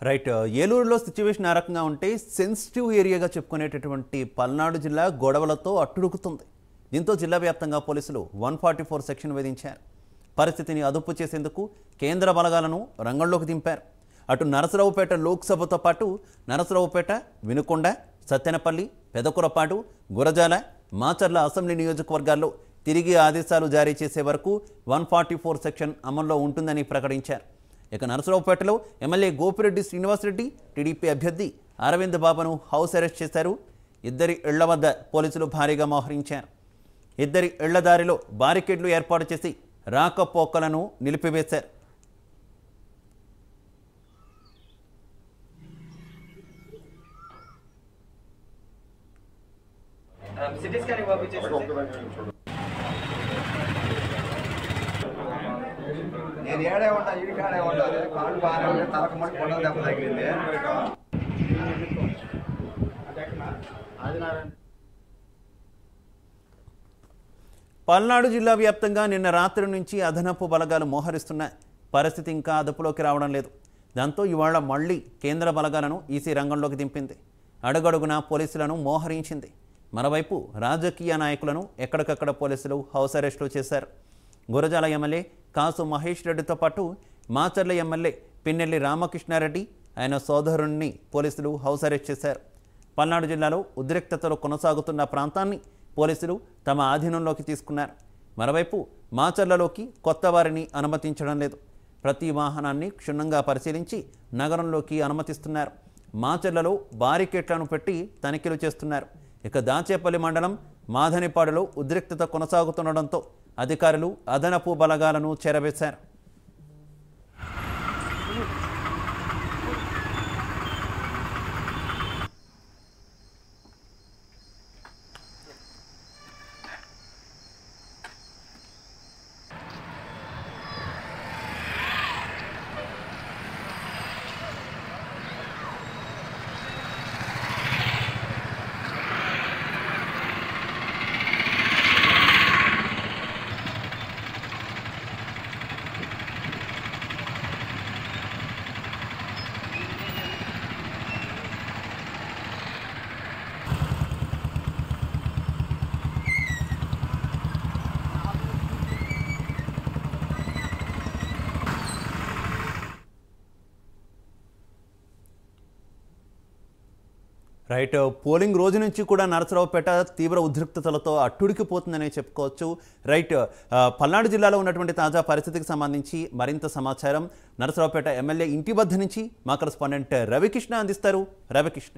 Right ఏలూరులో situation ఆ రకంగా ఉంటే సెన్సిటివ్ ఏరియాగా చెప్పుకునేటటువంటి పల్నాడు జిల్లా గొడవలతో అట్టుడుకుతుంది దీంతో జిల్లా వ్యాప్తంగా పోలీసులు వన్ ఫార్టీ ఫోర్ సెక్షన్ విధించారు పరిస్థితిని అదుపు చేసేందుకు కేంద్ర బలగాలను రంగంలోకి దింపారు అటు నరసరావుపేట లోక్సభతో పాటు నరసరావుపేట వినుకొండ సత్తెనపల్లి పెదకురపాటు గురజాల మాచర్ల అసెంబ్లీ నియోజకవర్గాల్లో తిరిగి ఆదేశాలు జారీ చేసే వరకు వన్ ఫార్టీ ఫోర్ సెక్షన్ అమల్లో ఉంటుందని ప్రకటించారు ఇక నరసరావుపేటలో ఎమ్మెల్యే గోపిరెడ్డి శ్రీనివాసరెడ్డి టీడీపీ అభ్యర్థి అరవింద్ బాబును హౌస్ అరెస్ట్ చేశారు ఇద్దరి ఇళ్ల వద్ద పోలీసులు భారీగా మోహరించారు ఇద్దరి ఇళ్ల దారిలో బారికేడ్లు ఏర్పాటు చేసి రాకపోకలను నిలిపివేశారు సిటీ స్కానింగ్ పంపించేసి నేను ఏడే ఉంటా ఈ కాడే ఉంటా అదే కాళ్ళు బాగానే ఉంటే తలకు మట్టి కొండ దెబ్బ తగిలింది పల్నాడు జిల్లా వ్యాప్తంగా నిన్న రాత్రి నుంచి అదనపు బలగాలు మోహరిస్తున్న పరిస్థితి ఇంకా అదుపులోకి రావడం లేదు దాంతో ఇవాళ మళ్లీ కేంద్ర బలగాలను ఈసీ రంగంలోకి దింపింది అడుగడుగునా పోలీసులను మోహరించింది మరోవైపు రాజకీయ నాయకులను ఎక్కడికక్కడ పోలీసులు హౌస్ అరెస్టులు చేశారు గురజాల ఎమ్మెల్యే కాసు మహేష్ రెడ్డితో పాటు మాచర్ల ఎమ్మెల్యే పిన్నెల్లి రామకృష్ణారెడ్డి ఆయన సోదరుణ్ణి పోలీసులు హౌస్ అరెస్ట్ చేశారు పల్నాడు జిల్లాలో ఉద్రిక్తతలు కొనసాగుతున్న ప్రాంతాన్ని పోలీసులు తమ ఆధీనంలోకి తీసుకున్నారు మరోవైపు మాచర్లలోకి కొత్త వారిని అనుమతించడం లేదు ప్రతి వాహనాన్ని క్షుణ్ణంగా పరిశీలించి నగరంలోకి అనుమతిస్తున్నారు మాచర్లలో బారికేట్లను పెట్టి తనిఖీలు చేస్తున్నారు ఇక దాచేపల్లి మండలం మాధనిపాడులో ఉద్రిక్తత కొనసాగుతుండడంతో అధికారులు అదనపు బలగాలను చేరవేశారు రైట్ పోలింగ్ రోజు నుంచి కూడా నరసరావుపేట తీవ్ర ఉద్రిక్తతలతో అట్టుడికిపోతుందనే చెప్పుకోవచ్చు రైట్ ఆ, పల్నాడు జిల్లాలో ఉన్నటువంటి తాజా పరిస్థితికి సంబంధించి మరింత సమాచారం నరసరావుపేట ఎమ్మెల్యే ఇంటి వద్ద నుంచి మా కరెస్పాండెంట్ రవికృష్ణ అందిస్తారు రవికృష్ణ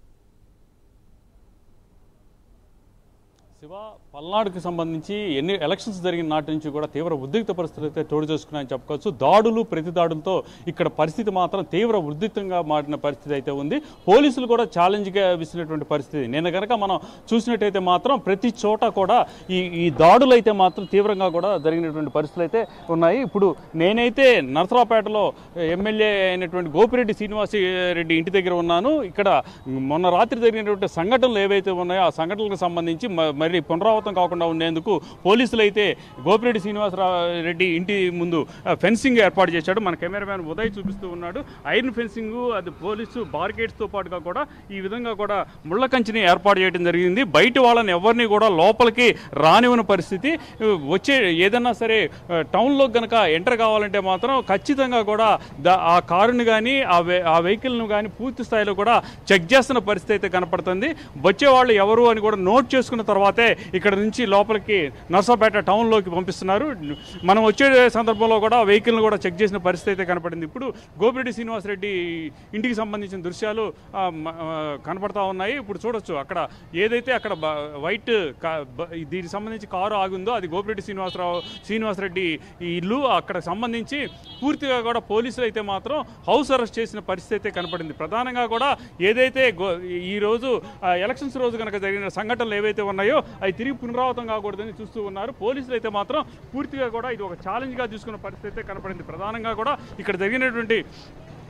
శివ పల్నాడుకి సంబంధించి ఎన్ని ఎలక్షన్స్ జరిగిన నాటి నుంచి కూడా తీవ్ర ఉద్రిక్త పరిస్థితులు అయితే చోటు చేసుకున్నాయని చెప్పుకోవచ్చు దాడులు ప్రతి దాడులతో ఇక్కడ పరిస్థితి మాత్రం తీవ్ర ఉద్రిక్తంగా మారిన పరిస్థితి అయితే ఉంది పోలీసులు కూడా ఛాలెంజ్గా విసిరినటువంటి పరిస్థితి నేను కనుక మనం చూసినట్టయితే మాత్రం ప్రతి చోట కూడా ఈ ఈ దాడులు అయితే మాత్రం తీవ్రంగా కూడా జరిగినటువంటి పరిస్థితులు అయితే ఉన్నాయి ఇప్పుడు నేనైతే నరసరావుపేటలో ఎమ్మెల్యే అయినటువంటి గోపిరెడ్డి శ్రీనివాస రెడ్డి ఇంటి దగ్గర ఉన్నాను ఇక్కడ మొన్న రాత్రి జరిగినటువంటి సంఘటనలు ఏవైతే ఉన్నాయో ఆ సంఘటనలకు సంబంధించి మ- మరి పునరావృతం కాకుండా ఉండేందుకు పోలీసులు అయితే గోపిరెడ్డి శ్రీనివాసరావు రెడ్డి ఇంటి ముందు ఆ, ఫెన్సింగ్ ఏర్పాటు చేశాడు మన కెమెరామ్యాన్ ఉదయ్ చూపిస్తూ ఉన్నాడు ఐరన్ ఫెన్సింగ్ అది పోలీసు బార్గేట్స్తో పాటుగా కూడా ఈ విధంగా కూడా ముళ్ళ కంచిని ఏర్పాటు చేయడం జరిగింది బయట వాళ్ళని ఎవరిని కూడా లోపలికి రానివ్వని పరిస్థితి వచ్చే ఏదన్నా సరే ఆ, టౌన్లోకి గనక ఎంటర్ కావాలంటే మాత్రం ఖచ్చితంగా కూడా దా- ఆ కారుని కానీ ఆ వె ఆ వెహికల్ను కానీ పూర్తి స్థాయిలో కూడా చెక్ చేస్తున్న పరిస్థితి అయితే కనపడుతుంది వచ్చే వాళ్ళు ఎవరు అని కూడా నోట్ చేసుకున్న తర్వాతే ఇక్కడ నుంచి లోపలికి నర్సాపేట టౌన్లోకి పంపిస్తున్నారు మనం వచ్చే సందర్భంలో కూడా వెహికల్ని కూడా చెక్ చేసిన పరిస్థితి అయితే కనపడింది ఇప్పుడు గోపిరెడ్డి శ్రీనివాసరెడ్డి ఇంటికి సంబంధించిన దృశ్యాలు ఆ, మ- ఆ, కనపడతా ఉన్నాయి ఇప్పుడు చూడొచ్చు అక్కడ ఏదైతే అక్కడ బ- వైట్ కా- బ- దీనికి సంబంధించి కారు ఆగుందో అది గోపిరెడ్డి శ్రీనివాసరావు శ్రీనివాసరెడ్డి ఈ ఇల్లు అక్కడ సంబంధించి పూర్తిగా కూడా పోలీసులు అయితే మాత్రం హౌస్ అరెస్ట్ చేసిన పరిస్థితి అయితే కనపడింది ప్రధానంగా కూడా ఏదైతే గో- ఈ రోజు ఆ, ఎలక్షన్స్ రోజు కనుక జరిగిన సంఘటనలు ఏవైతే ఉన్నాయో అవి తిరిగి పునరావృతం కాకూడదని చూస్తూ ఉన్నారు పోలీసులు అయితే మాత్రం పూర్తిగా కూడా ఇది ఒక ఛాలెంజ్గా చూసుకున్న పరిస్థితి అయితే కనపడింది ప్రధానంగా కూడా ఇక్కడ జరిగినటువంటి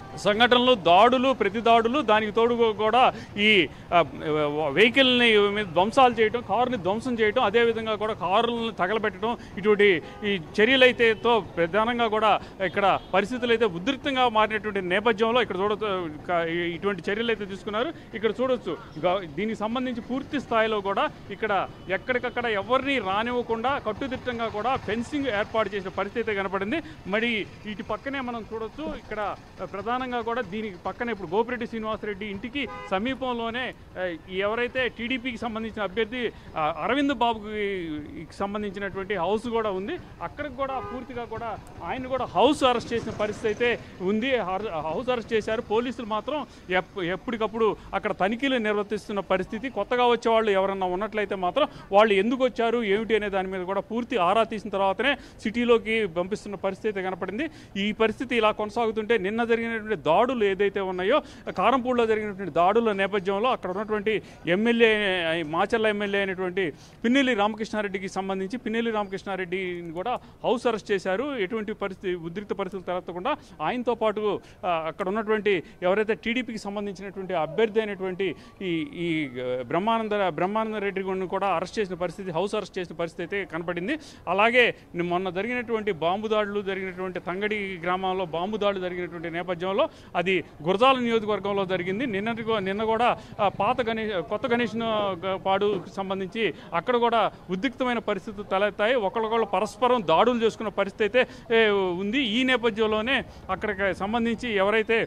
సంఘటనలు దాడులు ప్రతి దాడులు దానికి తోడు కూడా ఈ ఆ, వెహికల్ని మీద ధ్వంసాలు చేయటం కారుని ధ్వంసం చేయటం అదేవిధంగా కూడా కారులను తగలబెట్టడం ఇటువంటి ఈ చర్యలు అయితే తో ప్రధానంగా కూడా ఇక్కడ పరిస్థితులు అయితే ఉధృతంగా మారినటువంటి నేపథ్యంలో ఇక్కడ చూడ ఇటువంటి చర్యలు అయితే తీసుకున్నారు ఇక్కడ చూడొచ్చు గ- దీనికి సంబంధించి పూర్తి స్థాయిలో కూడా ఇక్కడ ఎక్కడికక్కడ ఎవరిని రానివ్వకుండా కట్టుదిట్టంగా కూడా ఫెన్సింగ్ ఏర్పాటు చేసిన పరిస్థితి అయితే కనపడింది మరి ఇటు పక్కనే మనం చూడొచ్చు ఇక్కడ ప్రధానంగా కూడా దీనికి పక్కనే ఇప్పుడు గోపిరెడ్డి శ్రీనివాసరెడ్డి ఇంటికి సమీపంలోనే ఆ, ఈ ఎవరైతే టీడీపీకి సంబంధించిన అభ్యర్థి ఆ, అరవింద్ బాబుకి సంబంధించినటువంటి హౌస్ కూడా ఉంది అక్కడికి కూడా పూర్తిగా కూడా ఆయన కూడా హౌస్ అరెస్ట్ చేసిన పరిస్థితి అయితే ఉంది హర్- హౌస్ అరెస్ట్ చేశారు పోలీసులు మాత్రం ఎప్- ఎప్పటికప్పుడు అక్కడ తనిఖీలు నిర్వర్తిస్తున్న పరిస్థితి కొత్తగా వచ్చే వాళ్ళు ఎవరన్నా ఉన్నట్లయితే మాత్రం వాళ్ళు ఎందుకు వచ్చారు ఏమిటి అనే దాని మీద కూడా పూర్తి ఆరా తీసిన తర్వాతనే సిటీలోకి పంపిస్తున్న పరిస్థితి అయితే కనపడింది ఈ పరిస్థితి ఇలా కొనసాగుతుంటే నిన్న జరిగినటువంటి దాడులు ఏదైతే ఉన్నాయో కారంపూడిలో జరిగినటువంటి దాడుల నేపథ్యంలో అక్కడ ఉన్నటువంటి ఎమ్మెల్యే మాచర్ల ఎమ్మెల్యే అయినటువంటి పిన్నెల్లి రామకృష్ణారెడ్డికి సంబంధించి పిన్నెల్లి రామకృష్ణారెడ్డిని కూడా హౌస్ అరెస్ట్ చేశారు ఎటువంటి పరిస్థితి ఉద్రిక్త పరిస్థితులు తలెత్తకుండా ఆయనతో పాటు ఆ, అక్కడ ఉన్నటువంటి ఎవరైతే టీడీపీకి సంబంధించినటువంటి అభ్యర్థి అయినటువంటి ఈ ఈ బ్రహ్మానంద బ్రహ్మానంద రెడ్డి గురిని కూడా అరెస్ట్ చేసిన పరిస్థితి హౌస్ అరెస్ట్ చేసిన పరిస్థితి అయితే కనపడింది అలాగే మొన్న జరిగినటువంటి బాంబు దాడులు జరిగినటువంటి తంగడి గ్రామంలో బాంబు దాడులు జరిగినటువంటి నేపథ్యంలో అది గురజాల నియోజకవర్గంలో జరిగింది నిన్నటి కూ- నిన్న కూడా ఆ, పాత గణేష్ కొత్త గణేష్ పాడుకు సంబంధించి అక్కడ కూడా ఉద్రిక్తమైన పరిస్థితులు తలెత్తాయి ఒకరికొకరు పరస్పరం దాడులు చేసుకున్న పరిస్థితి అయితే ఏ, ఉంది ఈ నేపథ్యంలోనే అక్కడికి సంబంధించి ఎవరైతే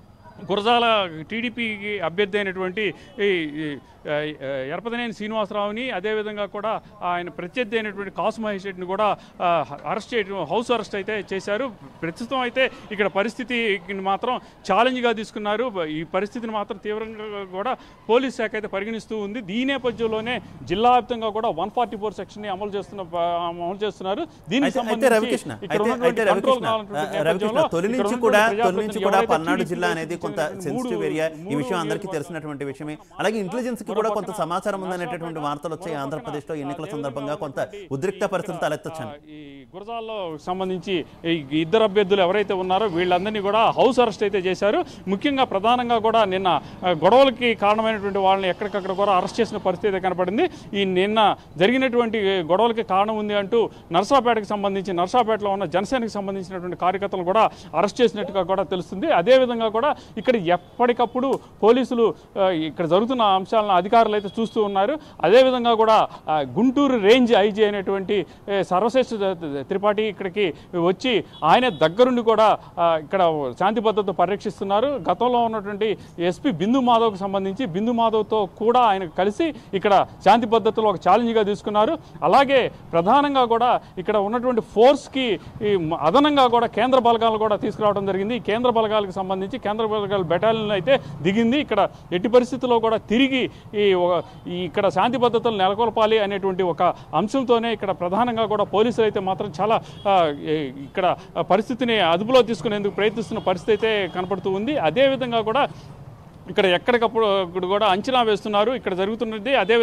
గురజాల టీడీపీకి అభ్యర్థి అయినటువంటి ఈ ఈ, ఆ, ఆ, ఎరపతినేని శ్రీనివాసరావుని అదేవిధంగా కూడా ఆయన ప్రత్యర్థి అయినటువంటి కాసు మహేష్ రెడ్డిని కూడా ఆ, అరెస్ట్ చేయడం హౌస్ అరెస్ట్ అయితే చేశారు ప్రస్తుతం అయితే ఇక్కడ పరిస్థితి మాత్రం ఛాలెంజ్గా తీసుకున్నారు ఈ పరిస్థితిని మాత్రం తీవ్రంగా కూడా పోలీస్ శాఖ అయితే పరిగణిస్తూ ఉంది ఈ నేపథ్యంలోనే జిల్లా వ్యాప్తంగా కూడా వన్ ఫార్టీ ఫోర్ సెక్షన్ ని అమలు చేస్తున్న అమలు చేస్తున్నారు దీనికి అయితే- అయితే సంబంధించి రవికృష్ణ ఇక్కడ అయితే ఉన్నటువంటి అయితే control రవికృష్ణ కావాలన్నటువంటి ఆ, రవికృష్ణ నేపథ్యంలో తొలి ఇక్కడ నుంచి ఉన్నటువంటి కూడా తొలి ప్రజాప్రతినిధులు నుంచి కూడా ఎవరైతే పల్నాడు TDP జిల్లా అనేది కొంత మూడు- సెన్సిటివ్ ఏరియా ఈ విషయం అందరికీ మూడు తెలిసినటువంటి విషయమే అలాగే ఇంటెలిజెన్స్ కి కూడా కొంత సమాచారం ఉందనేటటువంటి వార్తలు వచ్చాయి ఆంధ్రప్రదేశ్ లో ఎన్నికల సందర్భంగా కొంత ఉద్రిక్త పరిస్థితులు తలెత్తొచ్చాను ఈ గురజాల్లో సంబంధించి ఈ ఇద్దరు అభ్యర్థులు ఎవరైతే ఉన్నారో వీళ్ళందరినీ కూడా హౌస్ అరెస్ట్ అయితే చేశారు ముఖ్యంగా ప్రధానంగా కూడా నిన్న ఆ, గొడవలకి కారణమైనటువంటి వాళ్ళని ఎక్కడికక్కడ కూడా అరెస్ట్ చేసిన పరిస్థితి అయితే కనపడింది ఈ నిన్న జరిగినటువంటి గొడవలకి కారణం ఉంది అంటూ నర్సాపేటకి సంబంధించి నర్సాపేటలో ఉన్న జనసేనకి సంబంధించినటువంటి కార్యకర్తలు కూడా అరెస్ట్ చేసినట్టుగా కూడా తెలుస్తుంది అదేవిధంగా కూడా ఇక్కడ ఎప్పటికప్పుడు పోలీసులు ఆ, ఇక్కడ జరుగుతున్న అంశాలను అధికారులు అయితే చూస్తూ ఉన్నారు అదేవిధంగా కూడా ఆ, గుంటూరు రేంజ్ ఐజీ అయినటువంటి ఏ, సర్వశ్రేష్ఠ త్రిపాఠి ఇక్కడికి వచ్చి ఆయన దగ్గరుండి కూడా ఆ, ఇక్కడ శాంతి భద్రత పరిరక్షిస్తున్నారు గతంలో ఉన్నటువంటి ఎస్పీ బిందు మాధవ్కి సంబంధించి బిందు మాధవ్తో కూడా ఆయన కలిసి ఇక్కడ శాంతి భద్రతలో ఒక ఛాలెంజ్గా తీసుకున్నారు అలాగే ప్రధానంగా కూడా ఇక్కడ ఉన్నటువంటి ఫోర్స్కి ఈ మ- అదనంగా కూడా కేంద్ర బలగాలు కూడా తీసుకురావడం జరిగింది ఈ కేంద్ర బలగాలకు సంబంధించి కేంద్ర బలగాల బెటాలియన్ అయితే దిగింది ఇక్కడ ఎట్టి పరిస్థితుల్లో కూడా తిరిగి ఈ ఒక- ఈ ఇక్కడ శాంతి భద్రతలు నెలకొల్పాలి అనేటువంటి ఒక అంశంతోనే ఇక్కడ ప్రధానంగా కూడా పోలీసులు అయితే మాత్రం చాలా ఆ, ఈ- ఇక్కడ ఆ పరిస్థితిని అదుపులో తీసుకునేందుకు ప్రయత్నిస్తున్న పరిస్థితి అయితే కనపడుతూ ఉంది అదేవిధంగా కూడా ఇక్కడ ఎక్కడికప్పుడు ఇప్పుడు కూడా అంచనా వేస్తున్నారు ఇక్కడ జరుగుతున్నది అదే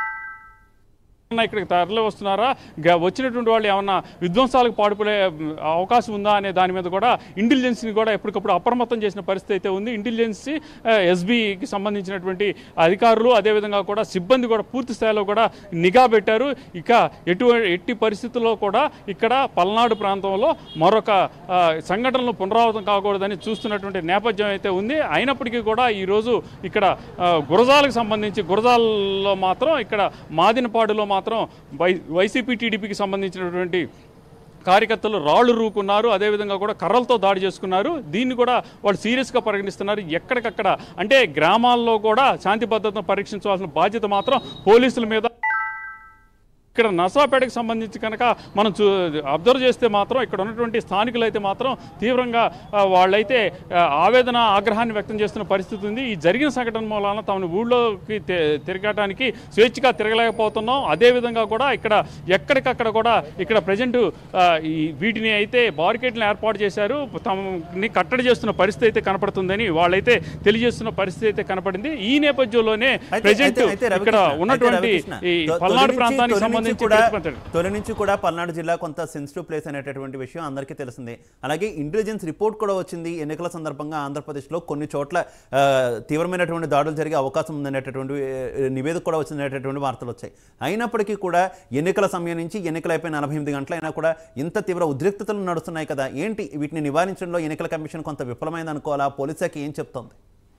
ఏమన్నా ఇక్కడికి తరలి వస్తున్నారా గ- వచ్చినటువంటి వాళ్ళు ఏమన్నా విధ్వంసాలకు పాడుపడే మ్, అవకాశం ఉందా అనే దాని మీద కూడా ఇంటెలిజెన్స్ని కూడా ఎప్పటికప్పుడు అప్రమత్తం చేసిన పరిస్థితి అయితే ఉంది ఇంటెలిజెన్సీ ఎస్బీకి సంబంధించినటువంటి అధికారులు అదేవిధంగా కూడా సిబ్బంది కూడా పూర్తి స్థాయిలో కూడా నిఘా పెట్టారు ఇక ఎటు ఎట్టి పరిస్థితుల్లో కూడా ఇక్కడ పల్నాడు ప్రాంతంలో మరొక ఆ, సంఘటనలు పునరావృతం కాకూడదని చూస్తున్నటువంటి నేపథ్యం అయితే ఉంది అయినప్పటికీ కూడా ఈరోజు ఇక్కడ ఆ, గురజాలకు సంబంధించి గురజాలలో మాత్రం ఇక్కడ మాదినపాడులో మాత్రం వై వైసీపీ టీడీపీకి సంబంధించినటువంటి కార్యకర్తలు రాళ్లు రూకున్నారు అదేవిధంగా కూడా కర్రలతో దాడి చేసుకున్నారు దీన్ని కూడా వాళ్ళు సీరియస్గా పరిగణిస్తున్నారు ఎక్కడికక్కడ అంటే గ్రామాల్లో కూడా శాంతి భద్రతను పరీక్షించాల్సిన బాధ్యత మాత్రం పోలీసుల మీద ఇక్కడ నర్సాపేటకు సంబంధించి కనుక మనం చూ అబ్జర్వ్ చేస్తే మాత్రం ఇక్కడ ఉన్నటువంటి స్థానికులు అయితే మాత్రం తీవ్రంగా ఆ, వాళ్ళైతే ఆ, ఆవేదన ఆగ్రహాన్ని వ్యక్తం చేస్తున్న పరిస్థితి ఉంది ఈ జరిగిన సంఘటన మూలాన తమను ఊళ్ళోకి తి- తిరగటానికి స్వేచ్ఛగా తిరగలేకపోతున్నాం అదేవిధంగా కూడా ఇక్కడ ఎక్కడికక్కడ కూడా ఇక్కడ ప్రజెంట్ ఈ వీటిని అయితే బారికేడ్లను ఏర్పాటు చేశారు తమని కట్టడి చేస్తున్న పరిస్థితి అయితే కనపడుతుందని వాళ్ళైతే తెలియజేస్తున్న పరిస్థితి అయితే కనపడింది ఈ నేపథ్యంలోనే అయితే- ప్రజెంట్ అయితే- అయితే ఇక్కడ రవికృష్ణ, ఉన్నటువంటి అయితే రవికృష్ణ, ఈ తొ- పల్నాడు తొలి నుంచి- ప్రాంతానికి తొలి నుంచి సంబంధించి కూడా ప్రతిపాదన. తొలి నుంచి కూడా పల్నాడు జిల్లా కొంత సెన్సిటివ్ ప్లేస్ అనేటటువంటి విషయం అందరికీ తెలిసిందే అలాగే ఇంటెలిజెన్స్ రిపోర్ట్ కూడా వచ్చింది ఎన్నికల సందర్భంగా ఆంధ్రప్రదేశ్లో కొన్ని చోట్ల ఆ, తీవ్రమైనటువంటి దాడులు జరిగే అవకాశం ఉందనేటటువంటి ఆ, నివేదిక కూడా వచ్చిందనేటటువంటి వార్తలు వచ్చాయి అయినప్పటికీ కూడా ఎన్నికల సమయం నుంచి ఎన్నికలు అయిపోయి నలభై ఎనిమిది గంటలైనా కూడా ఇంత తీవ్ర ఉద్రిక్తతలు నడుస్తున్నాయి కదా ఏంటి వీటిని నివారించడంలో ఎన్నికల కమిషన్ కొంత విఫలమైంది అనుకోవాలా పోలీస్ శాఖ ఏం చెప్తోంది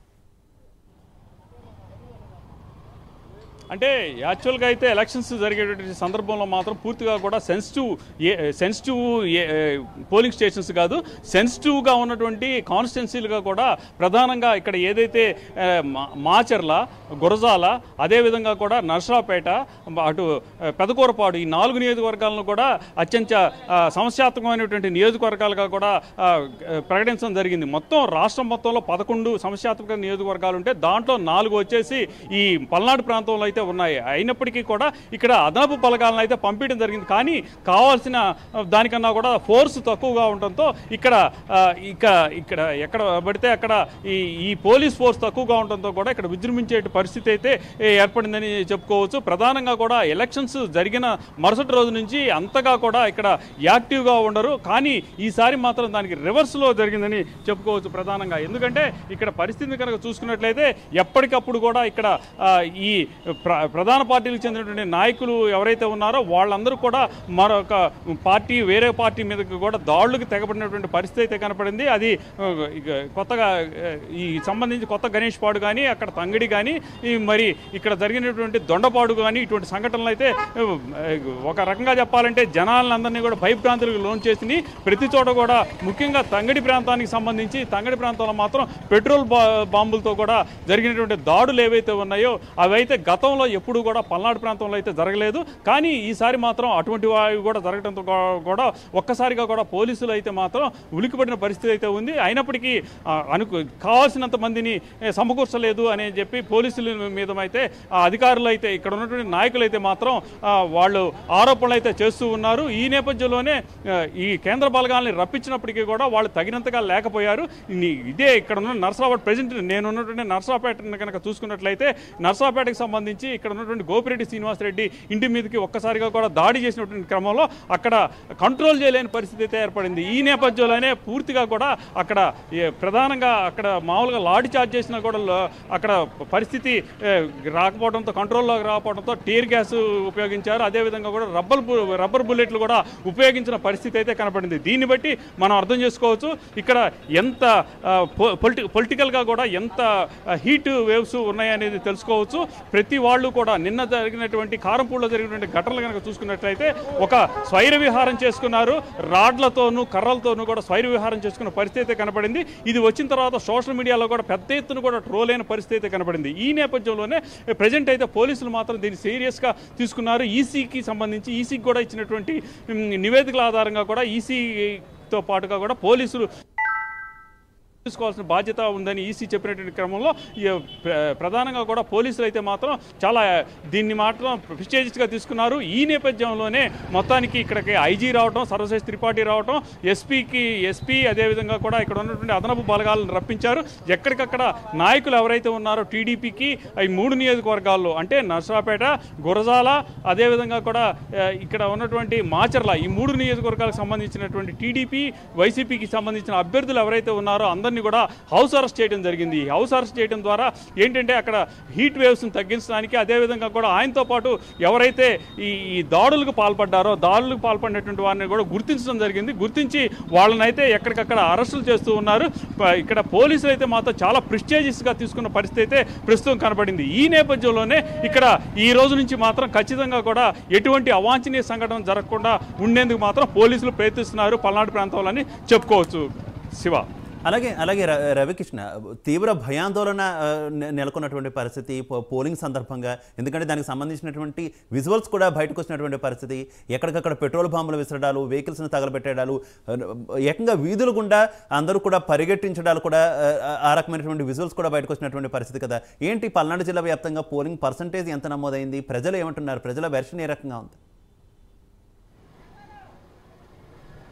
అంటే యాక్చువల్గా అయితే ఎలక్షన్స్ జరిగేటువంటి సందర్భంలో మాత్రం పూర్తిగా కూడా sensitive a sensitive a- a polling stations కాదు సెన్సిటివ్గా ఉన్నటువంటి కాన్స్టిట్యున్సీలుగా కూడా ప్రధానంగా ఇక్కడ ఏదైతే ఆ, మా- మాచర్ల గురజాల అదేవిధంగా కూడా నర్సరావుపేట అటు ఆ, పెదకూరపాడు ఈ నాలుగు నియోజకవర్గాలను కూడా అత్యంత ఆ, సమస్యాత్మకమైనటువంటి నియోజకవర్గాలుగా కూడా ఆ, ప్రకటించడం జరిగింది మొత్తం రాష్ట్రం మొత్తంలో పదకొండు సమస్యాత్మక నియోజకవర్గాలు ఉంటే దాంట్లో నాలుగు వచ్చేసి ఈ పల్నాడు ప్రాంతంలో అయితే ఉన్నాయి అయినప్పటికీ కూడా ఇక్కడ అదనపు బలగాలను అయితే పంపించడం జరిగింది కానీ కావాల్సిన ఆ, దానికన్నా కూడా ఫోర్స్ తక్కువగా ఉండటంతో ఇక్కడ ఆ, ఇక ఇక్కడ ఎక్కడ పడితే అక్కడ ఈ ఈ పోలీస్ ఫోర్స్ తక్కువగా ఉండటంతో కూడా ఇక్కడ విజృంభించే పరిస్థితి అయితే ఏ, ఏర్పడిందని చెప్పుకోవచ్చు ప్రధానంగా కూడా ఎలక్షన్స్ జరిగిన మరుసటి రోజు నుంచి అంతగా కూడా ఇక్కడ యాక్టివ్గా ఉండరు కానీ ఈసారి మాత్రం దానికి రివర్స్లో జరిగిందని చెప్పుకోవచ్చు ప్రధానంగా ఎందుకంటే ఇక్కడ పరిస్థితిని కనుక చూసుకున్నట్లయితే ఎప్పటికప్పుడు కూడా ఇక్కడ ఆ, ఈ ప్ర- ప్రధాన పార్టీలకు చెందినటువంటి నాయకులు ఎవరైతే ఉన్నారో వాళ్ళందరూ కూడా మరొక పార్టీ వేరే పార్టీ మీదకి కూడా దాడులకు తెగబడినటువంటి పరిస్థితి అయితే కనపడింది అది ఆ, ఇక కొత్తగా ఆ, ఈ సంబంధించి కొత్త గణేష్ పాడు కానీ అక్కడ తంగిడి కానీ ఈ మరి ఇక్కడ జరిగినటువంటి దొండపాడు కానీ ఇటువంటి సంఘటనలు అయితే ఆ, ఒక రకంగా చెప్పాలంటే జనాలందరినీ కూడా భయభ్రాంతులకు లోన్ చేసింది ప్రతి చోట కూడా ముఖ్యంగా తంగడి ప్రాంతానికి సంబంధించి తంగడి ప్రాంతంలో మాత్రం పెట్రోల్ బా బాంబులతో కూడా జరిగినటువంటి దాడులు ఏవైతే ఉన్నాయో అవైతే గతంలో ఎప్పుడు కూడా పల్నాడు ప్రాంతంలో అయితే జరగలేదు కానీ ఈసారి మాత్రం అటువంటి వావి కూడా జరగడంతో కూ- కూడా ఒక్కసారిగా కూడా పోలీసులు అయితే మాత్రం ఉలికిపడిన పరిస్థితి అయితే ఉంది అయినప్పటికీ ఆ, అనుకు కావాల్సినంత మందిని ఏ, సమకూర్చలేదు అని చెప్పి పోలీసుల మీద అయితే ఆ అధికారులు అయితే ఇక్కడ ఉన్నటువంటి నాయకులు అయితే మాత్రం ఆ, వాళ్ళు ఆరోపణలు అయితే చేస్తూ ఉన్నారు ఈ నేపథ్యంలోనే ఆ, ఈ కేంద్ర బలగాల్ని రప్పించినప్పటికీ కూడా వాళ్ళు తగినంతగా లేకపోయారు ఇన్ని- ఇదే ఇక్కడ ఉన్న నర్సరావుపేట ప్రజెంట్ నేను ఉన్నటువంటి నర్సరావుపేటను కనుక చూసుకున్నట్లయితే నర్సరావుపేటకి సంబంధించి ఇక్కడ ఉన్నటువంటి గోపిరెడ్డి శ్రీనివాసరెడ్డి ఇంటి మీదకి ఒక్కసారిగా కూడా దాడి చేసినటువంటి క్రమంలో అక్కడ కంట్రోల్ చేయలేని పరిస్థితి అయితే ఏర్పడింది ఈ నేపథ్యంలోనే పూర్తిగా కూడా అక్కడ ఏ, ప్రధానంగా అక్కడ మామూలుగా లాఠీ చార్జ్ చేసినా కూడా లో- అక్కడ పరిస్థితి ఏ, రాకపోవడంతో కంట్రోల్లోకి రాకపోవడంతో టీర్ గ్యాస్ ఉపయోగించారు అదేవిధంగా కూడా రబ్బర్ బు- రబ్బర్ బుల్లెట్లు కూడా ఉపయోగించిన పరిస్థితి అయితే కనపడింది దీన్ని బట్టి మనం అర్థం చేసుకోవచ్చు ఇక్కడ ఎంత ఆ, పొ- పొలిటి పొలిటికల్గా కూడా ఎంత ఆ, హీట్ వేవ్స్ ఉన్నాయనేది తెలుసుకోవచ్చు ప్రతి వాళ్ళు కూడా నిన్న జరిగినటువంటి కారంపూడిలో జరిగినటువంటి ఘటనలు కనుక చూసుకున్నట్లయితే ఒక స్వైర విహారం చేసుకున్నారు రాడ్లతోనూ కర్రలతోనూ కూడా స్వైర విహారం చేసుకున్న పరిస్థితి అయితే కనపడింది ఇది వచ్చిన తర్వాత సోషల్ మీడియాలో కూడా పెద్ద ఎత్తున కూడా ట్రోల్ అయిన పరిస్థితి అయితే కనపడింది ఈ నేపథ్యంలోనే ప్రజెంట్ అయితే పోలీసులు మాత్రం దీన్ని సీరియస్గా తీసుకున్నారు ఈసీకి సంబంధించి ఈసీకి కూడా ఇచ్చినటువంటి ఉమ్, నివేదికల ఆధారంగా కూడా ఈసీతో పాటుగా కూడా పోలీసులు తీసుకోవాల్సిన బాధ్యత ఉందని ఈసీ చెప్పినటువంటి క్రమంలో ఈ ప్ర- ప్రధానంగా కూడా పోలీసులు అయితే మాత్రం చాలా దీన్ని మాత్రం ప్రిస్టేజియస్గా తీసుకున్నారు ఈ నేపథ్యంలోనే మొత్తానికి ఇక్కడికి ఐజీ రావటం సర్వశేష్ త్రిపాఠి రావటం ఎస్పీకి ఎస్పీ అదేవిధంగా కూడా ఇక్కడ ఉన్నటువంటి అదనపు బలగాలను రప్పించారు ఎక్కడికక్కడ నాయకులు ఎవరైతే ఉన్నారో టీడీపీకి ఈ మూడు నియోజకవర్గాల్లో అంటే నర్సరాపేట గురజాల అదేవిధంగా కూడా ఆ, ఇక్కడ ఉన్నటువంటి మాచర్ల ఈ మూడు నియోజకవర్గాలకు సంబంధించినటువంటి టీడీపీ వైసీపీకి సంబంధించిన అభ్యర్థులు ఎవరైతే ఉన్నారో అందరినీ కూడా హౌస్ అరెస్ట్ చేయడం జరిగింది ఈ హౌస్ అరెస్ట్ చేయడం ద్వారా ఏంటంటే అక్కడ హీట్ వేవ్స్ని తగ్గించడానికి అదేవిధంగా కూడా ఆయనతో పాటు ఎవరైతే ఈ ఈ దాడులకు పాల్పడ్డారో దాడులకు పాల్పడినటువంటి వారిని కూడా గుర్తించడం జరిగింది గుర్తించి వాళ్ళనైతే ఎక్కడికక్కడ అరెస్టులు చేస్తూ ఉన్నారు ప- ఇక్కడ పోలీసులు అయితే మాత్రం చాలా ప్రిస్టేజియస్గా తీసుకున్న పరిస్థితి అయితే ప్రస్తుతం కనబడింది ఈ నేపథ్యంలోనే ఇక్కడ ఈ రోజు నుంచి మాత్రం ఖచ్చితంగా కూడా ఎటువంటి అవాంఛనీయ సంఘటన జరగకుండా ఉండేందుకు మాత్రం పోలీసులు ప్రయత్నిస్తున్నారు పల్నాడు ప్రాంతంలో అని చెప్పుకోవచ్చు శివ అలాగే అలాగే ర- రవికృష్ణ తీవ్ర భయాందోళన ఆ, నె- నెలకొన్నటువంటి పరిస్థితి పో- పోలింగ్ సందర్భంగా ఎందుకంటే దానికి సంబంధించినటువంటి విజువల్స్ కూడా బయటకు వచ్చినటువంటి పరిస్థితి ఎక్కడికక్కడ పెట్రోల్ బాంబులు విసరడాలు వెహికల్స్ని తగలబెట్టడాలు ఆ, ఏకంగా వీధులు గుండా అందరూ కూడా పరిగెట్టించడాలు కూడా ఆ, ఆ రకమైనటువంటి విజువల్స్ కూడా బయటకు వచ్చినటువంటి పరిస్థితి కదా ఏంటి పల్నాడు జిల్లా వ్యాప్తంగా పోలింగ్ పర్సంటేజ్ ఎంత నమోదైంది ప్రజలు ఏమంటున్నారు ప్రజల వెర్షన్ ఏ రకంగా ఉంది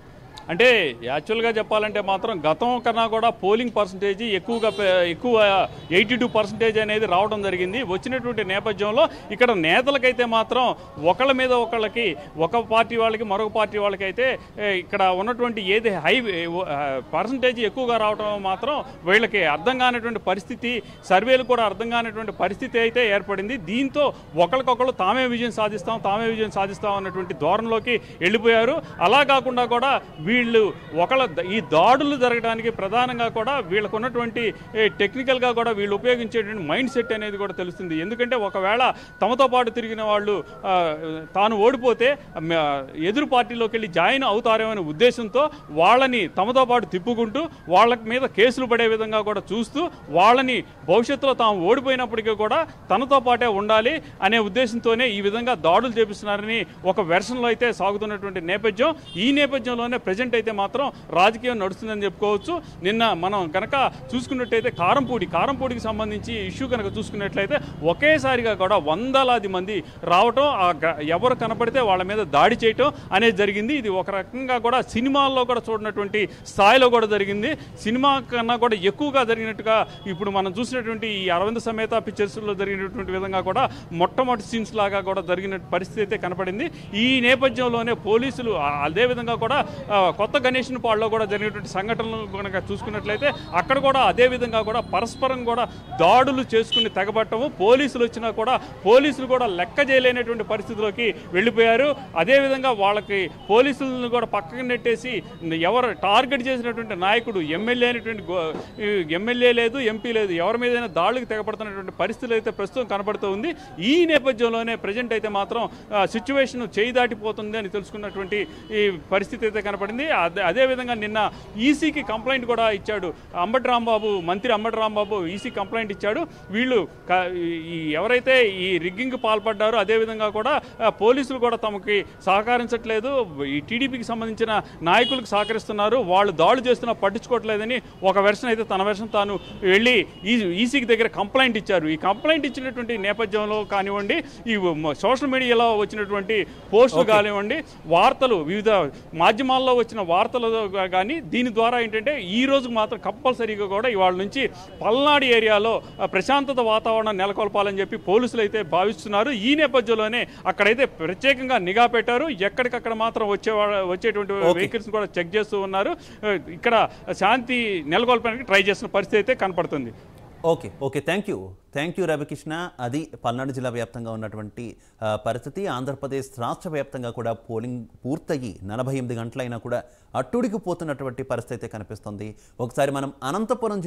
అంటే యాక్చువల్గా చెప్పాలంటే మాత్రం గతం కన్నా కూడా పోలింగ్ పర్సంటేజ్ ఎక్కువగా పె- ఎక్కువ ఎయిటీ టూ పర్సెంటేజ్ అనేది రావడం జరిగింది వచ్చినటువంటి నేపథ్యంలో ఇక్కడ నేతలకైతే మాత్రం ఒకళ్ళ మీద ఒకళ్ళకి ఒక పార్టీ వాళ్ళకి మరొక పార్టీ వాళ్ళకి అయితే ఏ, ఇక్కడ ఉన్నటువంటి ఏది హై పర్సంటేజ్ ఎక్కువగా రావడం మాత్రం వీళ్ళకి అర్థం కానటువంటి పరిస్థితి సర్వేలు కూడా అర్థం కానటువంటి పరిస్థితి అయితే ఏర్పడింది దీంతో ఒకరికొకరు తామే విజయం సాధిస్తాం తామే విజయం సాధిస్తాం అన్నటువంటి ధోరణిలోకి వెళ్ళిపోయారు అలా కాకుండా కూడా వీళ్ళు ఒకళ్ళ ఈ దాడులు జరగడానికి ప్రధానంగా కూడా వీళ్ళకు ఉన్నటువంటి ఏ, టెక్నికల్గా కూడా వీళ్ళు ఉపయోగించేటువంటి మైండ్ సెట్ అనేది కూడా తెలుస్తుంది ఎందుకంటే ఒకవేళ తమతో పాటు తిరిగిన వాళ్ళు ఆ, తాను ఓడిపోతే మ, ఎదురు పార్టీలోకి వెళ్ళి జాయిన్ అవుతారేమో అనే ఉద్దేశంతో వాళ్ళని తమతో పాటు తిప్పుకుంటూ వాళ్ళ మీద కేసులు పడే విధంగా కూడా చూస్తూ వాళ్ళని భవిష్యత్తులో తాము ఓడిపోయినప్పటికీ కూడా తనతో పాటే ఉండాలి అనే ఉద్దేశంతోనే ఈ విధంగా దాడులు చేపిస్తున్నారని ఒక వెర్షన్లో అయితే సాగుతున్నటువంటి నేపథ్యం ఈ నేపథ్యంలోనే ప్రజెంట్ అయితే మాత్రం రాజకీయం నడుస్తుందని చెప్పుకోవచ్చు నిన్న మనం కనుక చూసుకున్నట్టయితే కారంపూడి కారంపూడికి సంబంధించి ఇష్యూ కనుక చూసుకున్నట్లయితే ఒకేసారిగా కూడా వందలాది మంది రావటం ఆ గ- ఎవరు కనపడితే వాళ్ళ మీద దాడి చేయటం అనేది జరిగింది ఇది ఒక రకంగా కూడా సినిమాల్లో కూడా చూడనటువంటి స్థాయిలో కూడా జరిగింది సినిమా కన్నా కూడా ఎక్కువగా జరిగినట్టుగా ఇప్పుడు మనం చూసినటువంటి ఈ అరవింద సమేత పిక్చర్స్లో జరిగినటువంటి విధంగా కూడా మొట్టమొదటి సీన్స్ లాగా కూడా జరిగిన పరిస్థితి అయితే కనపడింది ఈ నేపథ్యంలోనే పోలీసులు ఆ- అదే విధంగా కూడా ఆ, కొత్త గణేషన్ పాడులో కూడా జరిగినటువంటి సంఘటనలు కనుక చూసుకున్నట్లయితే అక్కడ కూడా అదే విధంగా కూడా పరస్పరం కూడా దాడులు చేసుకుని తెగబట్టము పోలీసులు వచ్చినా కూడా పోలీసులు కూడా లెక్క చేయలేనటువంటి పరిస్థితిలోకి వెళ్ళిపోయారు అదేవిధంగా వాళ్ళకి పోలీసులను కూడా పక్కకు నెట్టేసి ఎవరు టార్గెట్ చేసినటువంటి నాయకుడు ఎమ్మెల్యే అయినటువంటి గో- ఈ ఎమ్మెల్యే లేదు ఎంపీ లేదు ఎవరి మీదైనా దాడులకు తెగపడుతున్నటువంటి పరిస్థితులు అయితే ప్రస్తుతం కనబడుతూ ఉంది ఈ నేపథ్యంలోనే ప్రజెంట్ అయితే మాత్రం సిచ్యువేషన్ చేయి దాటిపోతుంది అని తెలుసుకున్నటువంటి ఈ పరిస్థితి అయితే కనపడింది అదే అదేవిధంగా నిన్న ఈసీకి కంప్లైంట్ కూడా ఇచ్చాడు అంబటి రాంబాబు మంత్రి అంబటి రాంబాబు ఈసీ కంప్లైంట్ ఇచ్చాడు వీళ్ళు క- ఈ ఎవరైతే ఈ రిగ్గింగ్ పాల్పడ్డారో అదేవిధంగా కూడా ఆ, పోలీసులు కూడా తమకి సహకరించట్లేదు ఈ టీడీపీకి సంబంధించిన నాయకులకు సహకరిస్తున్నారు వాళ్ళు దాడులు చేస్తున్నా పట్టించుకోవట్లేదని ఒక వెర్షన్ అయితే తన వెర్షన్ తాను వెళ్ళి ఈ ఈసీకి దగ్గర కంప్లైంట్ ఇచ్చారు ఈ కంప్లైంట్ ఇచ్చినటువంటి నేపథ్యంలో కానివ్వండి ఈ మ- సోషల్ మీడియాలో వచ్చినటువంటి పోస్టులు కానివ్వండి వార్తలు వివిధ మాధ్యమాల్లో వచ్చిన వార్తలు గా- కానీ దీని ద్వారా ఏంటంటే ఈ రోజు మాత్రం కంపల్సరీగా కూడా ఇవాళ నుంచి పల్నాడు ఏరియాలో ఆ, ప్రశాంతత వాతావరణం నెలకొల్పాలని చెప్పి పోలీసులు అయితే భావిస్తున్నారు ఈ నేపథ్యంలోనే అక్కడైతే ప్రత్యేకంగా నిఘా పెట్టారు ఎక్కడికక్కడ మాత్రం వచ్చే వచ్చేటువంటి Okay. వెహికల్స్ కూడా చెక్ చేస్తూ ఉన్నారు ఆ, ఇక్కడ శాంతి నెలకొల్పడానికి ట్రై చేస్తున్న పరిస్థితి అయితే కనపడుతుంది okay okay thank you thank you Ravikrishna అది పల్నాడు జిల్లా వ్యాప్తంగా ఉన్నటువంటి ఆ, పరిస్థితి ఆంధ్రప్రదేశ్ రాష్ట్ర వ్యాప్తంగా కూడా పోలింగ్ పూర్తయి నలభై ఎనిమిది గంటలైనా కూడా అట్టుడికి పోతున్నటువంటి పరిస్థితి అయితే కనిపిస్తుంది ఒకసారి మనం అనంతపురం